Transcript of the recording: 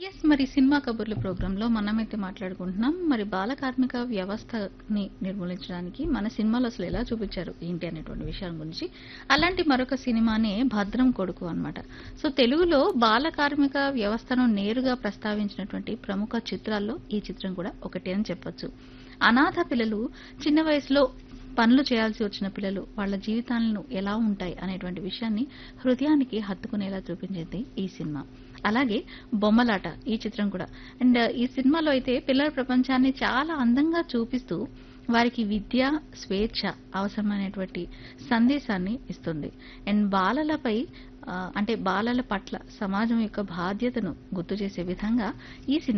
yes మరి cinema కబుర్లు ప్రోగ్రాంలో మనమైతే మాట్లాడుకుంటున్నాం మరి బాల కార్మిక వ్యవస్థని నిర్మూలించడానికి మన సినిమాలో అసలు ఎలా చూపించారు ఏంటి అనేటువంటి విషయం గురించి అలాంటి మరొక సినిమానే భద్రం కొడుకు అన్నమాట సో తెలుగులో బాల కార్మిక వ్యవస్థను నేరుగా ప్రస్తావించినటువంటి ప్రముఖ చిత్రాల్లో ఈ చిత్రం కూడా ఒకటి అని చెప్పొచ్చు అనాథ పిల్లలు చిన్న వయసులో పనులు చేయాల్సి వచ్చిన పిల్లలు వాళ్ళ జీవితాలను ఎలా ఉంటాయి అనేటువంటి విషయాన్ని హృదయానికి హత్తుకునేలా చూపించింది ఈ సినిమా అలాగే బొమ్మలాట ఈ చిత్రం కూడా అండ్ ఈ సినిమాలో అయితే పిల్లల ప్రపంచాన్ని చాలా అందంగా చూపిస్తూ వారికి విద్య స్వేచ్ఛ అవసరమైనటువంటి సందేశాన్ని ఇస్తుంది అండ్ బాలలపై ఆ, అంటే బాలల పట్ల సమాజం యొక్క బాధ్యతను గుర్తు చేసే విధంగా ఈ సినిమా